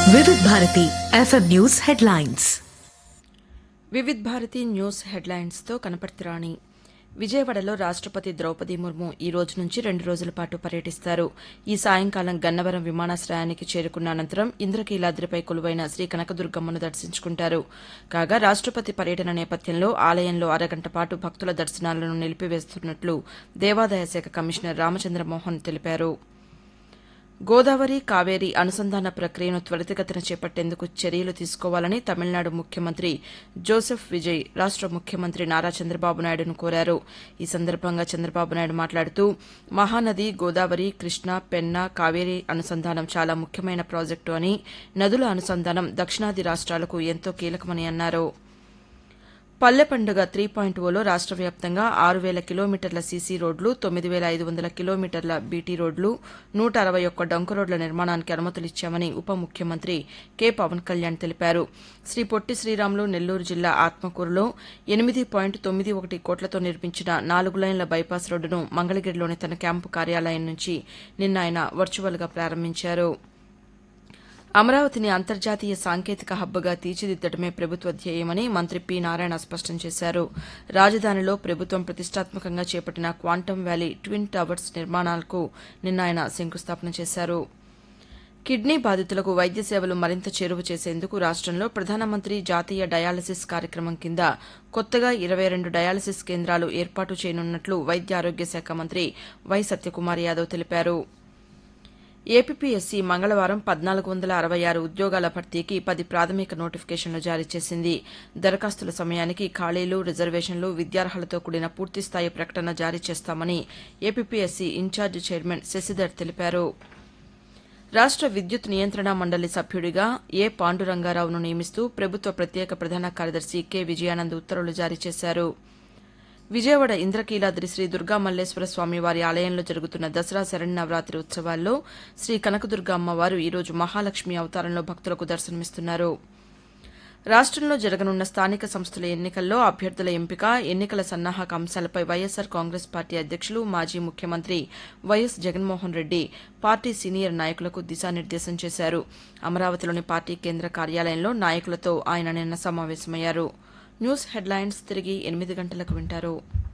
వివిధ Bharati FM news headlines Vividh Bharati news హెడ్లైన్స్తో కనపర్తిరాణి విజయవాడలో రాష్టపతి ద్రౌపది ముర్ము ఈ రోజు నుంచి రెండు రోజుల పాటు పర్యటిస్తారు ఈ సాయంకాలం గన్నవరం విమానాశ్రయానికి చేరుకున్న అనంతరం ఇంద్రకీలాద్రిపై కొలువైన శ్రీ కనకదుర్గమ్మను దర్శించుకుంటారు కాగా రాష్టపతి పర్యటన నేపథ్యంలో ఆలయంలో అరగంట పాటు భక్తుల దర్శనాలను నిలిపివేస్తున్నట్లు దేవాదాయ శాఖ కమిషనర్ రామచంద్రమోహన్ తెలిపారు గోదావరి కావేరి అనుసంధాన ప్రక్రియను త్వరితగతిన చేపట్టేందుకు చర్యలు తీసుకోవాలని తమిళనాడు ముఖ్యమంత్రి జోసెఫ్ విజయ్ రాష్ట ముఖ్యమంత్రి నారా చంద్రబాబు నాయుడును కోరారు ఈ సందర్భంగా చంద్రబాబు నాయుడు మాట్లాడుతూ మహానది గోదావరి కృష్ణా పెన్నా కావేరి అనుసంధానం చాలా ముఖ్యమైన ప్రాజెక్టు అని నదుల అనుసంధానం దక్షిణాది రాష్ట్రాలకు ఎంతో కీలకమని అన్నారు పల్లె పండుగ త్రీ పాయింట్ ఓలో రాష్ట్ర వ్యాప్తంగా ఆరు వేల కిలోమీటర్ల సీసీ రోడ్లు తొమ్మిది వేల ఐదు వందల కిలోమీటర్ల బీటీ రోడ్లు నూట అరవై ఒక్క డొంక రోడ్ల నిర్మాణానికి అనుమతులిచ్చామని ఉప ముఖ్యమంత్రి కె పవన్ కళ్యాణ్ తెలిపారు శ్రీ పొట్టి శ్రీరాములు నెల్లూరు జిల్లా ఆత్మకూరులో ఎనిమిది పాయింట్ తొమ్మిది ఒకటి కోట్లతో నిర్మించిన నాలుగు లైన్ల బైపాస్ రోడ్డును మంగళగిరిలోని తన క్యాంపు కార్యాలయం నుంచి నిన్న ఆయన వర్చువల్గా ప్రారంభించారు అమరావతిని అంతర్జాతీయ సాంకేతిక హబ్గా తీర్చిదిద్దడమే ప్రభుత్వ ధ్యేయమని మంత్రి పి నారాయణ స్పష్టం చేశారు రాజధానిలో ప్రభుత్వం ప్రతిష్టాత్మకంగా చేపట్టిన క్వాంటమ్ వ్యాలీ ట్విన్ టవర్స్ నిర్మాణాలకు నిన్న ఆయన శంకుస్థాపన చేశారు కిడ్నీ బాధితులకు వైద్య సేవలు మరింత చేరువ చేసేందుకు రాష్టంలో ప్రధానమంత్రి జాతీయ డయాలసిస్ కార్యక్రమం కింద కొత్తగా ఇరవై రెండు డయాలసిస్ కేంద్రాలు ఏర్పాటు చేయనున్నట్లు వైద్య ఆరోగ్య శాఖ మంత్రి వై సత్యకుమార్ యాదవ్ తెలిపారు ఏపీఎస్సీ మంగళవారం పద్నాలుగు వందల అరవై ఆరు ఉద్యోగాల భర్తీకి పది ప్రాథమిక నోటిఫికేషన్లు జారీ చేసింది దరఖాస్తుల సమయానికి ఖాళీలు రిజర్వేషన్లు విద్యార్హతలతో కూడిన పూర్తిస్థాయి ప్రకటన జారీ చేస్తామని ఏపీఎస్సీ ఇన్ఛార్జి చైర్మన్ శశిధర్ తెలిపారు రాష్ట విద్యుత్ నియంత్రణ మండలి సభ్యుడిగా ఏ పాండురంగారావును నియమిస్తూ ప్రభుత్వ ప్రత్యేక ప్రధాన కార్యదర్శి కె విజయానంద్ ఉత్తర్వులు జారీ చేశారు విజయవాడ ఇంద్రకీలాద్రి శ్రీ దుర్గా మల్లేశ్వర స్వామి వారి ఆలయంలో జరుగుతున్న దసరా శరణవరాత్రి ఉత్సవాల్లో శ్రీ కనకదుర్గ అమ్మవారు ఈరోజు మహాలక్ష్మి అవతారంలో భక్తులకు దర్శనమిస్తున్నారు రాష్టంలో జరగనున్న స్థానిక సంస్థల ఎన్నికల్లో అభ్యర్థుల ఎంపిక ఎన్నికల సన్నాహక అంశాలపై వైఎస్సార్ కాంగ్రెస్ పార్టీ అధ్యక్షులు మాజీ ముఖ్యమంత్రి YS Jaganmohan Reddy party senior నాయకులకు దిశానిర్దేశం చేశారు అమరావతిలోని పార్టీ కేంద్ర కార్యాలయంలో నాయకులతో ఆయన నిన్న సమావేశమయ్యారు న్యూస్ హెడ్లైన్స్ తిరిగి ఎనిమిది గంటలకు వింటారు